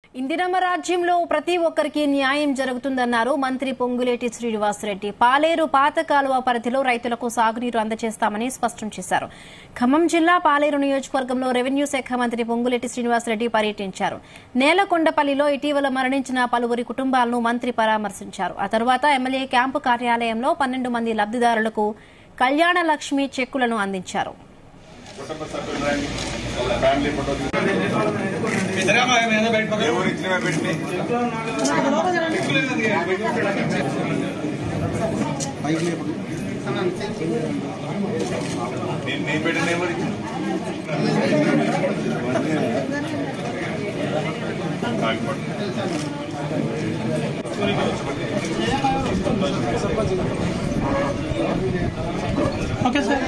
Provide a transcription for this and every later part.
ఇందిరమ్మ రాజ్యంలో ప్రతి ఒక్కరికి న్యాయం జరుగుతుందన్నారు మంత్రి పొంగులేటి శ్రీనివాసరెడ్డి పాలేరు పాత కాలువ పరిధిలో రైతులకు సాగునీరు అందజేస్తామని స్పష్టం చేశారు ఖమ్మం జిల్లా పాలేరు నియోజకవర్గంలో రెవెన్యూ శాఖ మంత్రి పొంగులేటి శ్రీనివాసరెడ్డి పర్యటించారు నేలకొండపల్లిలో ఇటీవల మరణించిన పలువురి కుటుంబాలను మంత్రి పరామర్శించారు ఆ తర్వాత ఎమ్మెల్యే క్యాంపు కార్యాలయంలో పన్నెండు మంది లబ్దిదారులకు కళ్యాణ లక్ష్మి చెక్కులను అందించారు కుటుంబ సభ్యులు రండి ఫ్యామిలీ ఫోటో ఎవరు ఇచ్చినవే పెట్టి నేను నేను పెట్టిన ఎవరు ఓకే సార్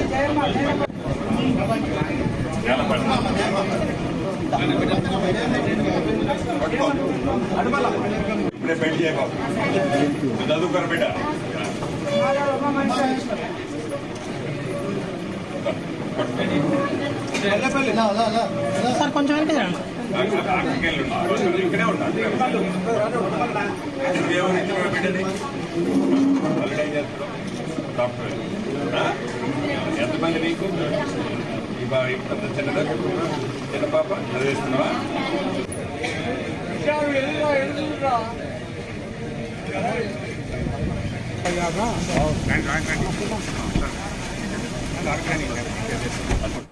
ఇప్పుడే పెళ్లి చేయబాబు చదువుకోరు బిడ్డ సార్ కొంచెం వెనక జరగండి ఇక్కడే ఉంటాను ఎవరు ఇచ్చినవే బిడ్డని అల్లుడు ఏం చేస్తున్నావు డాక్టర్ ఆ? ఎంతమంది నీకు ఈ బా ఇప్పుడు చిన్నదా చిన్న పాప చదివేస్తున్నావా రండి రండి రండి